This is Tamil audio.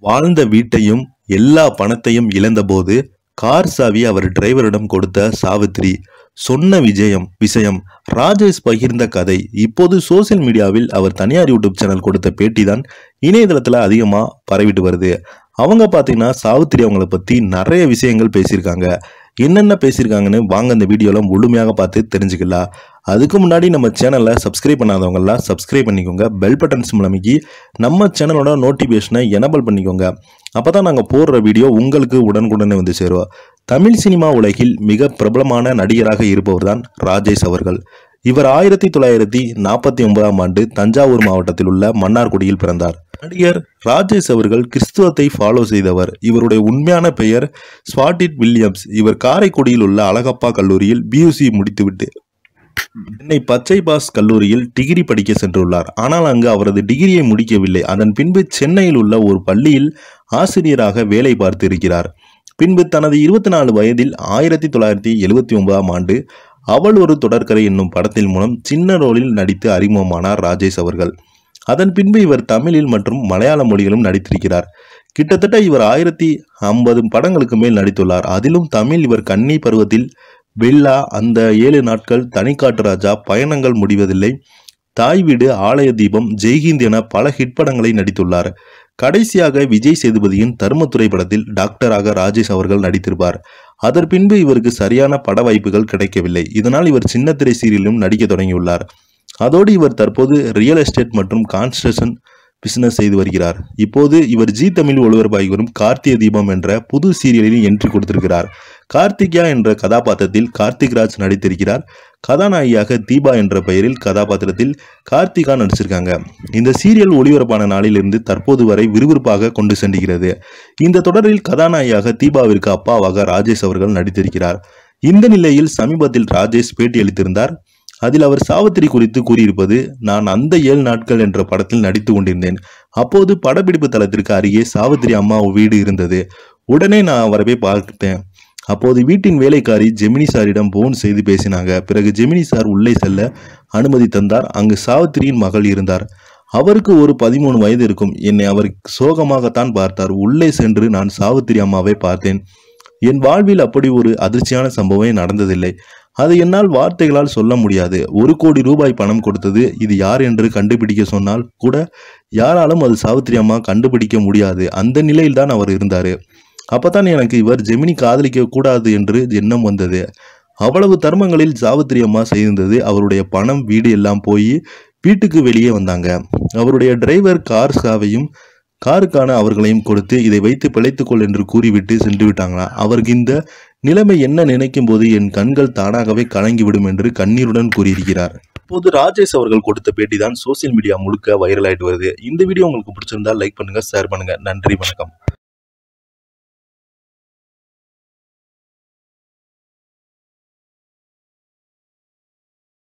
வாழ்ந்த வீட்டையும் எல்லா பணத்தையும் இழந்தபோது கார் சாவி அவர் டிரைவரிடம் கொடுத்த சாவித்ரி சொன்ன விஜயம் விஷயம் ராஜேஷ் பகிர்ந்த கதை இப்போது சோசியல் மீடியாவில் அவர் தனியார் யூடியூப் சேனல் கொடுத்த பேட்டி தான் இணையதளத்தில் அதிகமாக பரவிட்டு வருது அவங்க பார்த்தீங்கன்னா சாவித்ரி அவங்கள பற்றி நிறைய விஷயங்கள் பேசியிருக்காங்க என்னென்ன பேசியிருக்காங்கன்னு வாங்க இந்த வீடியோலாம் முழுமையாக பார்த்து தெரிஞ்சுக்கலாம் அதுக்கு முன்னாடி நம்ம சேனலை சப்ஸ்கிரைப் பண்ணாதவங்கலாம் சப்ஸ்கிரைப் பண்ணிக்கோங்க பெல் பட்டன் சிம்பிள் அமைக்கி நம்ம சேனலோட நோட்டிஃபிகேஷனை எனபிள் பண்ணிக்கோங்க அப்போ தான் நாங்கள் போடுற வீடியோ உங்களுக்கு உடனுக்குடனே வந்து சேருவோம் தமிழ் சினிமா உலகில் மிக பிரபலமான நடிகராக இருப்பவர் தான் ராஜேஷ் அவர்கள் இவர் ஆயிரத்தி தொள்ளாயிரத்தி நாற்பத்தி ஒன்பதாம் ஆண்டு தஞ்சாவூர் மாவட்டத்தில் உள்ள மன்னார்குடியில் பிறந்தார் நடிகர் ராஜேஷ் அவர்கள் கிறிஸ்துவத்தை ஃபாலோ செய்தவர் இவருடைய உண்மையான பெயர் ஸ்வாட்டிட் வில்லியம்ஸ் இவர் காரைக்குடியில் உள்ள அழகப்பா கல்லூரியில் பியூசி முடித்துவிட்டு சென்னை பச்சை பாஸ் கல்லூரியில் டிகிரி படிக்க சென்றுள்ளார் ஆனால் அங்கு அவரது டிகிரியை முடிக்கவில்லை அதன் பின்பு சென்னையில் உள்ள ஒரு பள்ளியில் ஆசிரியராக வேலை பார்த்து இருக்கிறார் பின்பு தனது இருபத்தி நாலு வயதில் ஆயிரத்தி தொள்ளாயிரத்தி எழுபத்தி ஒன்பதாம் ஆண்டு அவள் ஒரு தொடர்கரை என்னும் படத்தின் மூலம் சின்ன ரோலில் நடித்து அறிமுகமானார் ராஜேஷ் அவர்கள் அதன் பின்பு இவர் தமிழில் மற்றும் மலையாள மொழிகளும் நடித்திருக்கிறார் கிட்டத்தட்ட இவர் ஆயிரத்தி ஐம்பது படங்களுக்கு மேல் நடித்துள்ளார் அதிலும் தமிழ் இவர் கன்னி பருவத்தில் பில்லா அந்த ஏழு நாட்கள் தனிக்காட்டு ராஜா பயணங்கள் முடிவதில்லை தாய் வீடு ஆலய தீபம் ஜெய்ஹிந்த் என பல ஹிட் படங்களை நடித்துள்ளார் கடைசியாக விஜய் சேதுபதியின் தர்மத்துறை படத்தில் டாக்டராக ராஜேஷ் அவர்கள் நடித்திருப்பார் அதன் பின்பு இவருக்கு சரியான பட வாய்ப்புகள் கிடைக்கவில்லை இதனால் இவர் சின்னத்திரை சீரியலிலும் நடிக்க தொடங்கியுள்ளார் அதோடு இவர் தற்போது ரியல் எஸ்டேட் மற்றும் கான்ஸ்ட்ரக்ஷன் பிசினஸ் செய்து வருகிறார் இப்போது இவர் ஜி தமிழ் ஒளிபரப்பாகி வரும் கார்த்திகை தீபம் என்ற புது சீரியலில் என்ட்ரி கொடுத்திருக்கிறார் கார்த்திக்யா என்ற கதாபாத்திரத்தில் கார்த்திக் ராஜ் நடித்திருக்கிறார் கதாநாயகியாக தீபா என்ற பெயரில் கதாபாத்திரத்தில் கார்த்திகா நடிச்சிருக்காங்க இந்த சீரியல் ஒளிபரப்பான நாளிலிருந்து தற்போது வரை விறுவிறுப்பாக கொண்டு சென்றுகிறது இந்த தொடரில் கதாநாயகியாக தீபாவிற்கு அப்பாவாக ராஜேஷ் அவர்கள் நடித்திருக்கிறார் இந்த நிலையில் சமீபத்தில் ராஜேஷ் பேட்டியளித்திருந்தார் அதில் அவர் சாவித்திரி குறித்து கூறியிருப்பது நான் அந்த ஏழு நாட்கள் என்ற படத்தில் நடித்து கொண்டிருந்தேன் அப்போது படப்பிடிப்பு தளத்திற்கு அருகே சாவித்திரி அம்மா வீடு இருந்தது உடனே நான் அவரை போய் பார்த்தேன் அப்போது வீட்டின் வேலைக்காரி ஜெமினி சாரிடம் போன் செய்து பேசினாங்க பிறகு ஜெமினி சார் உள்ளே செல்ல அனுமதி தந்தார் அங்கு சாவித்திரியின் மகள் இருந்தார் அவருக்கு ஒரு பதிமூணு வயது இருக்கும் என்னை அவர் சோகமாகத்தான் பார்த்தார் உள்ளே சென்று நான் சாவித்திரி அம்மாவை பார்த்தேன் என் வாழ்வில் அப்படி ஒரு அதிர்ச்சியான சம்பவம் நடந்ததில்லை அதை என்னால் வார்த்தைகளால் சொல்ல முடியாது ஒரு கோடி ரூபாய் பணம் கொடுத்தது இது யார் என்று கண்டுபிடிக்க சொன்னால் கூட யாராலும் அது சாவித்திரி அம்மா கண்டுபிடிக்க முடியாது அந்த நிலையில்தான் அவர் இருந்தார் அப்பதான் எனக்கு இவர் ஜெமினி காதலிக்க கூடாது என்று எண்ணம் வந்தது அவ்வளவு தர்மங்களில் சாவித்திரி அம்மா செய்திருந்தது அவருடைய பணம் வீடு எல்லாம் போய் வீட்டுக்கு வெளியே வந்தாங்க அவருடைய டிரைவர் கார் சாவையும் காருக்கான அவர்களையும் கொடுத்து இதை வைத்து பிழைத்துக்கொள் என்று கூறிவிட்டு சென்று விட்டாங்களா அவருக்கு இந்த நிலைமை என்ன நினைக்கும் போது என் கண்கள் தானாகவே கலங்கிவிடும் என்று கண்ணீருடன் கூறியிருக்கிறார் இப்போது ராஜேஷ் அவர்கள் கொடுத்த பேட்டி தான் சோசியல் மீடியா முழுக்க வைரல் ஆயிட்டு வருது இந்த வீடியோ உங்களுக்கு பிடிச்சிருந்தா லைக் பண்ணுங்க ஷேர் பண்ணுங்க நன்றி வணக்கம்